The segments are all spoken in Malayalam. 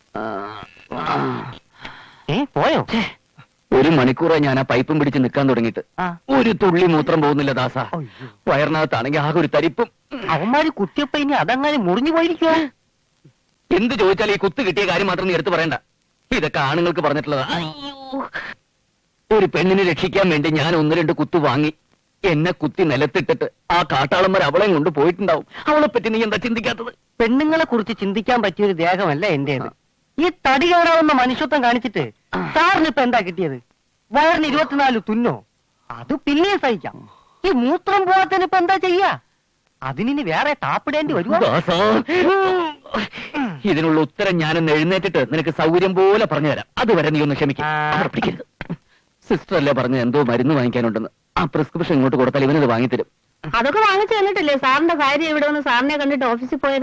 ഏ പോയോ ഒരു മണിക്കൂറായി ഞാൻ ആ പൈപ്പും പിടിച്ച് നിൽക്കാൻ തുടങ്ങിയിട്ട് ആ. ഒരു തുള്ളി മൂത്രം പോകുന്നില്ല ദാസ അയ്യോ. വയറിനകത്താണെങ്കിൽ ആകെ ഒരു തരിപ്പും അവന്മാര് കുത്തിയപ്പോ ഇനി അതങ്ങനെ മുറിഞ്ഞു പോയിരിക്കുവോ എന്ത് ചോദിച്ചാൽ ഈ കുത്ത് കിട്ടിയ കാര്യം മാത്രം നീ എടുത്തു പറയണ്ട ഇതൊക്കെ ആണുങ്ങൾക്ക് പറഞ്ഞിട്ടുള്ളതാ ഒരു പെണ്ണിനെ രക്ഷിക്കാൻ വേണ്ടി ഞാൻ ഒന്ന് രണ്ട് കുത്തു വാങ്ങി എന്നെ കുത്തി നിലത്തിട്ടിട്ട് ആ കാട്ടാളന്മാർ അവളെയും കൊണ്ട് പോയിട്ടുണ്ടാവും അവളെ പറ്റി നീ എന്താ ചിന്തിക്കാത്തത് പെണ്ണുങ്ങളെ കുറിച്ച് ചിന്തിക്കാൻ പറ്റിയ ഒരു ദേഹമല്ല എന്റേത് ഈ തടി കയറാവുന്ന മനുഷ്യത്വം കാണിച്ചിട്ട് സാറിന് ഇപ്പൊ എന്താ കിട്ടിയത് വയറിന് ഇരുപത്തിനാല് തുന്നോ അത് പിന്നെ സഹിക്കാം ഈ മൂത്രം പോകാത്തതിന് ഇപ്പൊ എന്താ ചെയ്യാ അതിനി വേറെ താപ്പിടേണ്ടി വരുമോ ദാസാ. ഇതിനുള്ള ഉത്തരം ഞാനൊന്ന് എഴുന്നേറ്റിട്ട് നിനക്ക് സൗകര്യം പോലെ പറഞ്ഞു തരാം അതുവരെ നീ ഒന്ന് ക്ഷമിക്കും ആ. പിടിക്കരുത് സിസ്റ്റർ അല്ലേ പറഞ്ഞ എന്തോ മരുന്ന് വാങ്ങിക്കാനുണ്ടെന്ന് ആ പ്രിസ്ക്രിപ്ഷൻ ഇങ്ങോട്ട് കൊടുത്താൽ ഇവനത് വാങ്ങിത്തരും അതൊക്കെ വാങ്ങിച്ചു തന്നിട്ടില്ലേ സാറിന്റെ ഭാര്യ ഇവിടെ വന്ന് സാറിനെ കണ്ടിട്ട് ഓഫീസിൽ പോയത്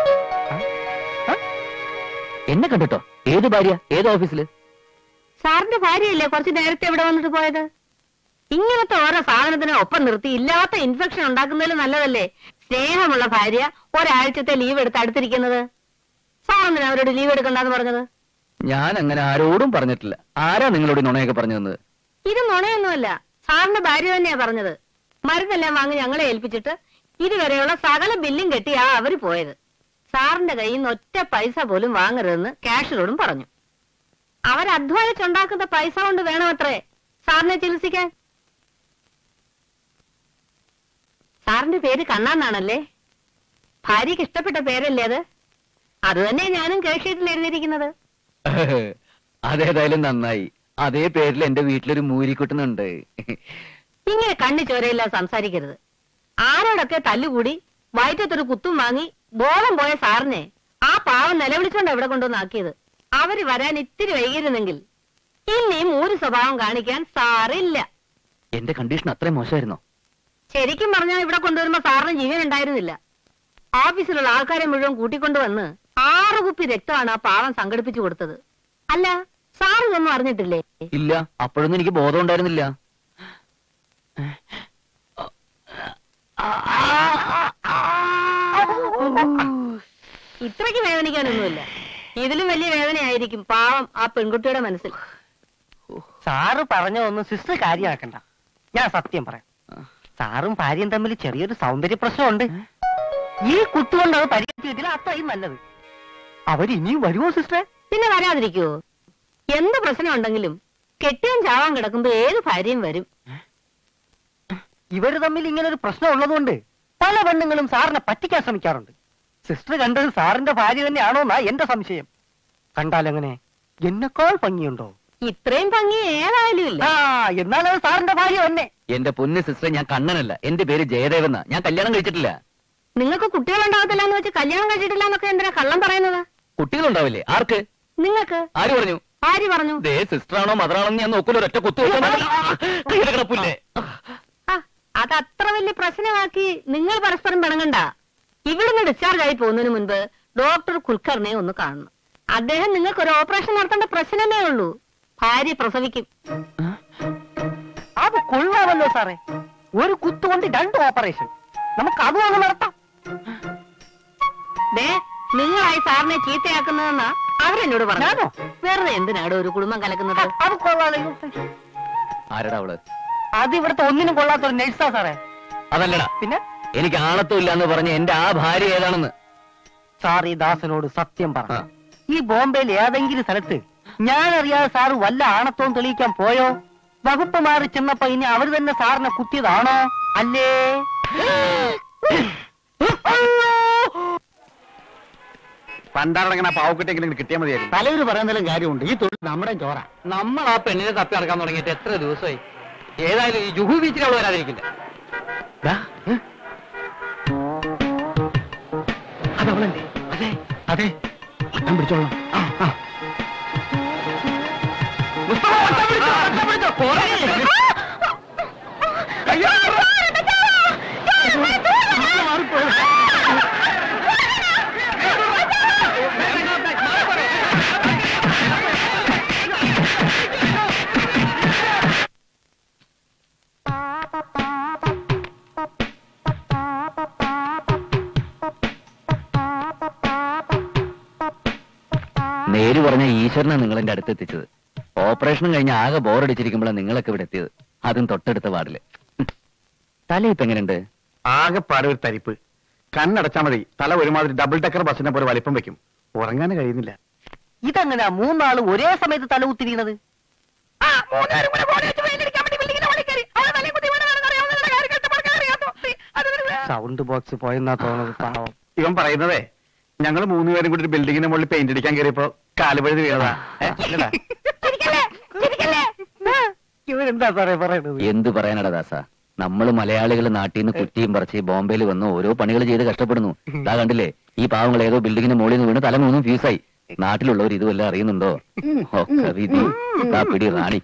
എന്നെ കണ്ടിട്ടോ ഏത് ഭാര്യ ഏത് ഓഫീസില് സാറിന്റെ ഭാര്യയല്ലേ കുറച്ച് നേരത്തെ ഇവിടെ വന്നിട്ട് പോയത് ഇങ്ങനത്തെ ഓരോ സാധനത്തിനെ ഒപ്പം നിർത്തി ഇല്ലാത്ത ഇൻഫെക്ഷൻ ഉണ്ടാക്കുന്നതിൽ നല്ലതല്ലേ സ്നേഹമുള്ള ഭാര്യ ഒരാഴ്ചത്തെ ലീവ് എടുത്ത് അടുത്തിരിക്കുന്നത് സാറിന് അവരോട് ലീവ് എടുക്കണ്ടെന്ന് പറഞ്ഞത് ഞാൻ അങ്ങനെ ആരോടും പറഞ്ഞിട്ടില്ല ആരാ നിങ്ങളോട് നുണയൊക്കെ പറഞ്ഞു തന്നത് ഇത് നുണയൊന്നുമല്ല സാറിന്റെ ഭാര്യ തന്നെയാ പറഞ്ഞത് മരുന്നെല്ലാം വാങ്ങി ഞങ്ങളെ ഏൽപ്പിച്ചിട്ട് ഇതുവരെയുള്ള സകല ബില്ലും കെട്ടിയാ അവര് പോയത് സാറിന്റെ കയ്യിൽ നിന്ന് ഒറ്റ പൈസ പോലും വാങ്ങരുതെന്ന് ക്യാഷിലോടും പറഞ്ഞു അവരധ്വാനിച്ചുണ്ടാക്കുന്ന പൈസ കൊണ്ട് വേണമത്രേ സാറിനെ ചികിത്സിക്കാൻ സാറിന്റെ പേര് കണ്ണാന്നാണല്ലേ ഭാര്യക്ക് ഇഷ്ടപ്പെട്ട പേരല്ലേ അത് അത് തന്നെ ഞാനും കേഷീട്ടിൽ എഴുതിയിരിക്കുന്നത് അതേതായാലും നന്നായി അതേ പേരിൽ എന്റെ വീട്ടിലൊരു മൂരിക്കുട്ടുന്നുണ്ട് ഇങ്ങനെ കണ്ണി ചോരയില്ല സംസാരിക്കരുത് ആരോടൊക്കെ തല്ലുകൂടി വയറ്റത്തൊരു കുത്തും വാങ്ങി ബോധം പോയ സാറിനെ ആ പാവം നിലവിളിച്ചോണ്ട് എവിടെ കൊണ്ടുവന്നാക്കിയത് അവര് വരാൻ ഇത്തിരി വൈകിരുന്നെങ്കിൽ ഇനിയും ഒരു സ്വഭാവം കാണിക്കാൻ സാറില്ല എന്റെ കണ്ടീഷൻ അത്രയും മോശമായിരുന്നോ ശരിക്കും പറഞ്ഞാൽ ഇവിടെ കൊണ്ടുവരുമ്പോ സാറിന് ജീവൻ ഉണ്ടായിരുന്നില്ല ഓഫീസിലുള്ള ആൾക്കാരെ മുഴുവൻ കൂട്ടിക്കൊണ്ടുവന്ന് ആറ് കുപ്പി രക്തമാണ് ആ പാവം സംഘടിപ്പിച്ചു കൊടുത്തത് അല്ല സാർ ഇതൊന്നും അറിഞ്ഞിട്ടില്ലേ ഇല്ല അപ്പോഴൊന്നും എനിക്ക് ബോധം ഉണ്ടായിരുന്നില്ല ഇത്രയ്ക്ക് വേദനിക്കാനൊന്നുമില്ല ഇതിലും വലിയ വേദനയായിരിക്കും പാവം ആ പെൺകുട്ടിയുടെ മനസ്സിൽ സാറ് പറഞ്ഞതൊന്നും സിസ്റ്റർ കാര്യമാക്കണ്ട ഞാൻ സത്യം പറയാം സാറും ഭാര്യയും തമ്മിൽ ചെറിയൊരു സൗന്ദര്യ പ്രശ്നമുണ്ട് ഈ കുത്തുകൊണ്ട് അത് പരിഹരിച്ചിട്ടില്ല അത്രയും നല്ലത് അവരിനിയും വരുമോ സിസ്റ്ററെ പിന്നെ വരാതിരിക്കുവോ എന്ത് പ്രശ്നം ഉണ്ടെങ്കിലും കെട്ടിയും ചാവാൻ കിടക്കുമ്പോ ഏത് ഭാര്യയും വരും ഇവര് തമ്മിൽ ഇങ്ങനെ ഒരു പ്രശ്നം ഉള്ളതുകൊണ്ട് പല പെണ്ണുങ്ങളും സാറിനെ പറ്റിക്കാൻ ശ്രമിക്കാറുണ്ട് സിസ്റ്റർ കണ്ടത് സാറിന്റെ ഭാര്യ തന്നെയാണോ എന്നാ എന്റെ സംശയം കണ്ടാലെങ്ങനെ എന്നെക്കാൾ ഭംഗിയുണ്ടോ ഇത്രയും ഭംഗി ഏതായാലും ഇല്ല ആ എന്നാൽ അത് സാറിന്റെ ഭാര്യ തന്നെ എന്റെ പൊന്ന് സിസ്റ്റർ ഞാൻ കണ്ണനല്ല എന്റെ പേര് ജയദേവെന്ന ഞാൻ കല്യാണം കഴിച്ചിട്ടില്ല നിങ്ങൾക്ക് കുട്ടികളുണ്ടാകത്തില്ല എന്ന് വെച്ച് കല്യാണം കഴിച്ചിട്ടില്ല എന്നൊക്കെ എന്തിനാ കള്ളം പറയുന്നത് കുട്ടികളുണ്ടാവില്ലേ ആർക്ക് നിങ്ങൾക്ക് ആര് പറഞ്ഞു ആര് പറഞ്ഞു ദേ സിസ്റ്റർ ആണോ മദറാണോ ഞാൻ നോക്കൂല ഒരൊറ്റ കുത്തു കയ്യിലെ കിടപ്പില്ലേ ആ അത് അത്ര വലിയ പ്രശ്നമാക്കി നിങ്ങൾ പരസ്പരം പിണങ്ങണ്ട ഇവിടുന്ന് ഡിസ്ചാർജ് ആയി പോകുന്നതിന് മുൻപ് ഡോക്ടർ കുൽക്കറിനെ ഒന്ന് കാണണം അദ്ദേഹം നിങ്ങൾക്ക് ഒരു ഓപ്പറേഷൻ നടത്തേണ്ട പ്രശ്നമേ ഉള്ളൂ ഭാര്യ പ്രസവിക്കും അത് കൊള്ളാമല്ലോ സാറേ ഒരു കുത്തുകൊണ്ട് രണ്ട് ഓപ്പറേഷൻ നമുക്ക് അതും അങ്ങ് നടത്താം ദേ നിങ്ങളായി സാറിനെ ചീത്തയാക്കുന്നതെന്നാ അവരെന്നോട് പറഞ്ഞു ഞാനോ? വെറുതെ എന്തിനാടോ ഒരു കുടുംബം കലക്കുന്നത് അത് കൊള്ളാമല്ലോ ആരടാ അവള് അത് ഇവിടുത്തെ ഒന്നിനും കൊള്ളാത്തൊരു നഴ്സാ സാറേ അതല്ലടാ പിന്നെ എനിക്ക് ആണത്തും ഇല്ല എന്ന് പറഞ്ഞ എന്റെ ആ ഭാര്യ ഏതാണെന്ന് സാർ ഈ ദാസനോട് സത്യം ആ. പറഞ്ഞു ഈ ബോംബെയിൽ ഏതെങ്കിലും സ്ഥലത്ത് ഞാൻ അറിയാതെ സാറ് വല്ല ആണത്വം തെളിയിക്കാൻ പോയോ വകുപ്പ് മാറി ചെന്നപ്പോ ഇനി അവർ തന്നെ സാറിനെ കുത്തിയതാണോ അല്ലേ പണ്ടാറടങ്ങണ പാവക്കുട്ടെങ്കിലും കിട്ടിയാൽ മതിയായിരുന്നു തലവര് പറയുന്നതിലും കാര്യമുണ്ട് ഈ തൊഴിൽ നമ്മുടെ ചോറ നമ്മൾ ആ പെണ്ണിനെ തപ്പി നടക്കാൻ തുടങ്ങിയിട്ട് എത്ര ദിവസമായി ഏതായാലും ഈ ജുഹു ബീച്ചിൽ അവൾ വരാതിരിക്കില്ല അതവളല്ലേ അതെ അതെ വട്ടം പിടിച്ചോളാം ആ, ആ. നേര് പറഞ്ഞ ഈശ്വരനെ നിങ്ങൾ എന്റെ അടുത്ത് എത്തിച്ചത് ഓപ്പറേഷൻ കഴിഞ്ഞ് ആകെ ബോറടിച്ചിരിക്കുമ്പോഴാണ് നിങ്ങളൊക്കെ ഇവിടെ എത്തിയത് അതും തൊട്ടടുത്ത വാർഡില് ഹും. തല ഇപ്പൊ എങ്ങനെയുണ്ട് ആകെ പാടെ ഒരു തരിപ്പ് കണ്ണടച്ചാ മതി തല ഒരുമാതിരി ഡബിൾ ഡെക്കർ ബസ്സിനെ പോലെ വലിപ്പം വെക്കും ഉറങ്ങാൻ കഴിയുന്നില്ല ഇതെങ്ങനെയാ മൂന്നാള് ഒരേ സമയത്ത് തലകുത്തിരിക്കണത് സൗണ്ട് ബോക്സ് പോയെന്നാ തോന്നുന്നത് പാവം ഇവൻ പറയുന്നതേ ഞങ്ങൾ മൂന്നുപേരും കൂടി ഒരു ബിൽഡിങ്ങിന്റെ മുകളിൽ പെയിന്റ് അടിക്കാൻ കയറിയപ്പോ കാലുപഴുതി വീണതാ ഏ, ഇല്ലടാ. ഇവരെന്താ സാറേ പറയണത് എന്ത് പറയാനടാ ദാസ നമ്മൾ മലയാളികൾ നാട്ടിൽ നിന്ന് കുറ്റിയും പറിച്ച് ബോംബെയിൽ വന്ന് ഓരോ പണികൾ ചെയ്ത് കഷ്ടപ്പെടുന്നു ഇതാ കണ്ടില്ലേ ഈ പാവങ്ങൾ ഏതോ ബിൽഡിങ്ങിന്റെ മുകളിൽ നിന്ന് വീണ് തല മൂന്നും ഫ്യൂസായി നാട്ടിലുള്ളവർ ഇതുവല്ല അറിയുന്നുണ്ടോ ഒക്കെ വിധി ദാ പിടി റാണി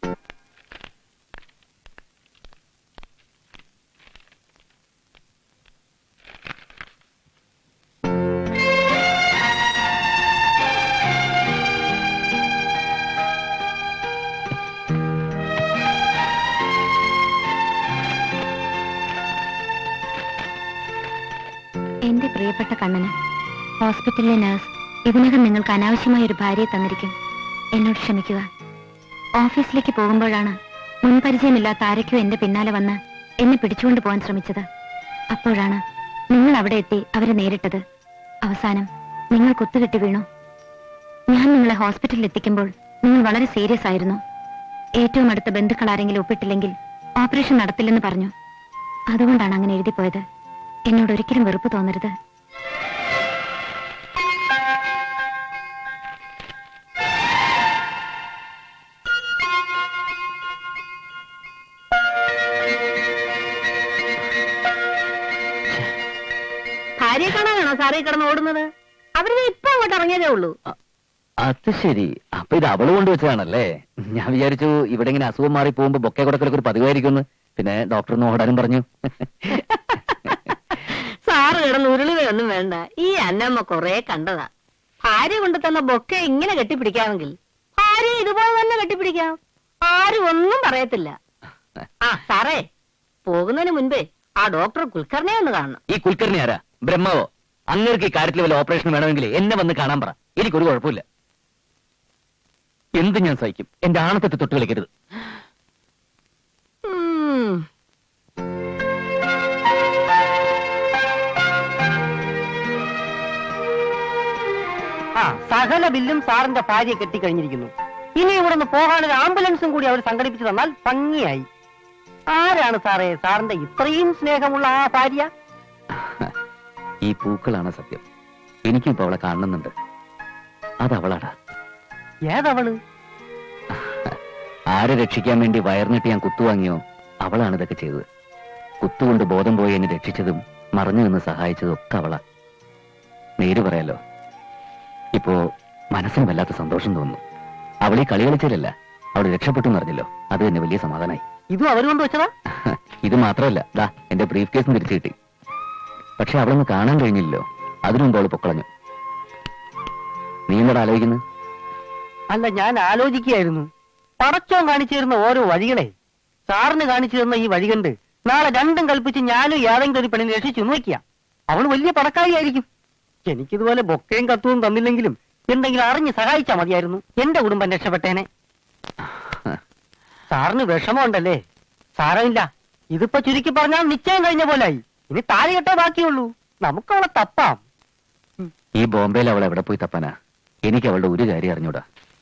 എന്റെ പ്രിയപ്പെട്ട കണ്ണന് ഹോസ്പിറ്റലിലെ നഴ്സ് ഇതിനകം നിങ്ങൾക്ക് അനാവശ്യമായ ഒരു ഭാര്യയെ തന്നിരിക്കും എന്നോട് ക്ഷമിക്കുക ഓഫീസിലേക്ക് പോകുമ്പോഴാണ് മുൻപരിചയമില്ലാത്ത ആരൊക്കെയോ എന്റെ പിന്നാലെ വന്ന് എന്നെ പിടിച്ചുകൊണ്ട് പോകാൻ ശ്രമിച്ചത് അപ്പോഴാണ് നിങ്ങൾ അവിടെ എത്തി അവരെ നേരിട്ടത് അവസാനം നിങ്ങൾ കുത്തുകെട്ടി വീണു ഞാൻ നിങ്ങളെ ഹോസ്പിറ്റലിൽ എത്തിക്കുമ്പോൾ നിങ്ങൾ വളരെ സീരിയസ് ആയിരുന്നു ഏറ്റവും അടുത്ത ബന്ധുക്കൾ ആരെങ്കിലും ഒപ്പിട്ടില്ലെങ്കിൽ ഓപ്പറേഷൻ നടത്തില്ലെന്ന് പറഞ്ഞു അതുകൊണ്ടാണ് അങ്ങനെ എഴുതിപ്പോയത് എന്നോട് ഒരിക്കലും വെറുപ്പ് തോന്നരുത് ഭാര്യയെ കാണാനാണോ സാറേ കിടന്ന് ഓടുന്നത് അവര് ഇപ്പൊ അങ്ങോട്ട് ഇറങ്ങിയതേ ഉള്ളൂ അത് ശരി അപ്പൊ ഇത് അവള് കൊണ്ടുവച്ചതാണല്ലേ ഞാൻ വിചാരിച്ചു ഇവിടെ ഇങ്ങനെ അസുഖം മാറി പോകുമ്പോ ബൊക്കെ കൊടുക്കലൊക്കെ ഒരു പതിവായിരിക്കുന്നു പിന്നെ ഡോക്ടർ ഒന്ന് ഓടാനും പറഞ്ഞു സാറ് കിടന്ന് ഉരുളുകയൊന്നും വേണ്ട ഈ അന്നമ്മ കൊറേ കണ്ടതാ ഭാര്യ കൊണ്ടു തന്ന ബൊക്കെ ഇങ്ങനെ കെട്ടിപ്പിടിക്കാമെങ്കിൽ ഭാര്യ ഇതുപോലെ തന്നെ കെട്ടിപ്പിടിക്കാം ആരും ഒന്നും പറയത്തില്ല ആ സാറേ പോകുന്നതിന് മുൻപേ ആ ഡോക്ടർ കുൽക്കർണെ ഒന്ന് കാണണം ഈ കുൽക്കർണി ആരാ ബ്രഹ്മാവോ അങ്ങേർക്ക് ഈ കാര്യത്തിൽ വല്ല ഓപ്പറേഷൻ വേണമെങ്കിൽ എന്നെ വന്ന് കാണാൻ പറ എനിക്കൊരു കുഴപ്പമില്ല എന്ത് ഞാൻ സഹിക്കും എന്റെ ആണത്തത്തെ തൊട്ട് കളിക്കരുത് ഉം. ആ സകല ബില്ലും സാറിന്റെ ഭാര്യ കെട്ടിക്കഴിഞ്ഞിരിക്കുന്നു ഇനി ഇവിടെ നിന്ന് പോകാനൊരു ആംബുലൻസും കൂടി അവർ സംഘടിപ്പിച്ചു തന്നാൽ ഭംഗിയായി ആരാണ് സാറേ സാറിന്റെ ഇത്രയും സ്നേഹമുള്ള ആ ഭാര്യ ഈ പൂക്കളാണ് സത്യം എനിക്കും ഇപ്പൊ അവളെ കാണുന്നുണ്ട് അത് അവളാടാ ഏതവള് ആരെ രക്ഷിക്കാൻ വേണ്ടി വയർന്നിട്ട് ഞാൻ കുത്തുവാങ്ങിയോ അവളാണ് ഇതൊക്കെ ചെയ്തത് കുത്തുകൊണ്ട് ബോധം പോയി എന്നെ രക്ഷിച്ചതും മറഞ്ഞു നിന്ന് സഹായിച്ചതും ഒക്കെ അവളാ നേര് പറയാലോ ഇപ്പോ മനസ്സിന് വല്ലാത്ത സന്തോഷം തോന്നുന്നു അവളീ കളി കളിച്ചില്ലല്ല അവള് രക്ഷപ്പെട്ടു എന്നറിഞ്ഞല്ലോ അത് തന്നെ വലിയ സമാധാനായി ഇതും അവര് കൊണ്ടുവച്ചതാ ഇത് മാത്രമല്ല ദാ എന്റെ ബ്രീഫ് കേസും തിരിച്ചു കിട്ടി പക്ഷെ അവളൊന്ന് കാണാൻ കഴിഞ്ഞില്ലല്ലോ അതിനു മുമ്പ് അവള് പൊക്കളഞ്ഞു നീ എന്നോട് ആലോചിക്കുന്നത് അല്ല ഞാൻ ആലോചിക്കുകയായിരുന്നു പടച്ചോൻ കാണിച്ചു തരുന്ന ഓരോ വഴികളെ സാറിന് കാണിച്ചു തരുന്ന ഈ വഴി കണ്ട് നാളെ രണ്ടും കൽപ്പിച്ച് ഞാനും ഏതെങ്കിലും ഒരു പെണ്ണിനെ രക്ഷിച്ചു നോക്കിയ അവൾ വലിയ പടക്കാരിയായിരിക്കും എനിക്കിതുപോലെ ബൊക്കയും കത്തുവും തന്നില്ലെങ്കിലും എന്തെങ്കിലും അറിഞ്ഞ് സഹായിച്ചാ മതിയായിരുന്നു എന്റെ കുടുംബം രക്ഷപ്പെട്ടേനെ സാറിന് വിഷമമുണ്ടല്ലേ സാരമില്ല ഇതിപ്പോ ചുരുക്കി പറഞ്ഞാൽ നിശ്ചയം കഴിഞ്ഞ പോലായി ഇനി താലി കെട്ടേ ബാക്കിയുള്ളൂ നമുക്ക് അവളെ തപ്പാം ഈ ബോംബെയിൽ അവൾ എവിടെ പോയി തപ്പാനാ എനിക്ക് അവളുടെ ഒരു കാര്യം അറിഞ്ഞൂടാ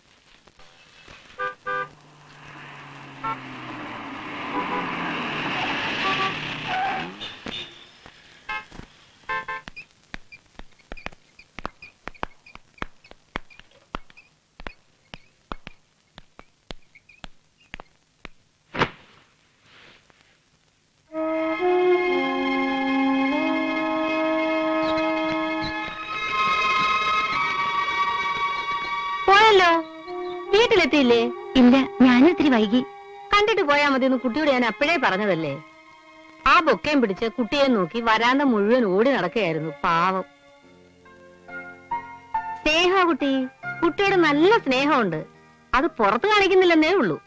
പോയല്ലോ വീട്ടിലെത്തിയില്ലേ ഇല്ല ഞാനും ഇത്തിരി വൈകി കണ്ടിട്ട് പോയാ മതി എന്ന് കുട്ടിയോട് ഞാൻ അപ്പോഴേ പറഞ്ഞതല്ലേ ആ ബൊക്കയും പിടിച്ച് കുട്ടിയെ നോക്കി വരാന്ത മുഴുവൻ ഓടി നടക്കുകയായിരുന്നു പാവം സ്നേഹ കുട്ടി കുട്ടിയോട് നല്ല സ്നേഹമുണ്ട് അത് പുറത്ത് കാണിക്കുന്നില്ലെന്നേ ഉള്ളൂ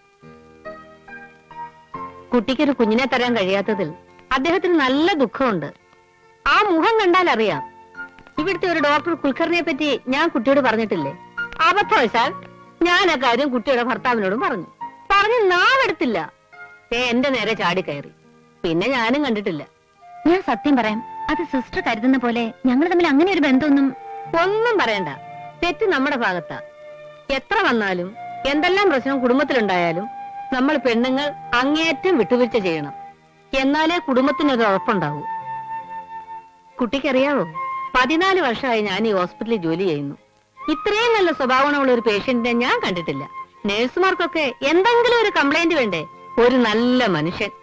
കുട്ടിക്കൊരു കുഞ്ഞിനെ തരാൻ കഴിയാത്തതിൽ അദ്ദേഹത്തിന് നല്ല ദുഃഖമുണ്ട് ആ മുഖം കണ്ടാൽ അറിയാം ഇവിടുത്തെ ഒരു ഡോക്ടർ കുൽക്കറിനെ പറ്റി ഞാൻ കുട്ടിയോട് പറഞ്ഞിട്ടില്ലേ അബദ്ധവശാൽ ഞാൻ ആ കാര്യം കുട്ടിയുടെ ഭർത്താവിനോടും പറഞ്ഞു പറഞ്ഞു നാവെടുത്തില്ല ഏ എന്റെ നേരെ ചാടി കയറി പിന്നെ ഞാനും കണ്ടിട്ടില്ല ഞാൻ സത്യം പറയാം അത് സിസ്റ്റർ കരുതുന്ന പോലെ ഞങ്ങൾ തമ്മിൽ അങ്ങനെ ഒരു ബന്ധമൊന്നും ഒന്നും പറയണ്ട തെറ്റ് നമ്മുടെ ഭാഗത്താ എത്ര വന്നാലും എന്തെല്ലാം പ്രശ്നം കുടുംബത്തിലുണ്ടായാലും നമ്മൾ പെണ്ണുങ്ങൾ അങ്ങേയറ്റം വിട്ടുവീഴ്ച ചെയ്യണം എന്നാലേ കുടുംബത്തിനൊരു ഉറപ്പുണ്ടാവൂ കുട്ടിക്കറിയാവോ പതിനാല് വർഷമായി ഞാൻ ഈ ഹോസ്പിറ്റലിൽ ജോലി ചെയ്യുന്നു ഇത്രയും നല്ല സ്വഭാവമുള്ള ഒരു പേഷ്യന്റിനെ ഞാൻ കണ്ടിട്ടില്ല നേഴ്സുമാർക്കൊക്കെ എന്തെങ്കിലും ഒരു കംപ്ലൈന്റ് വേണ്ടേ ഒരു നല്ല മനുഷ്യൻ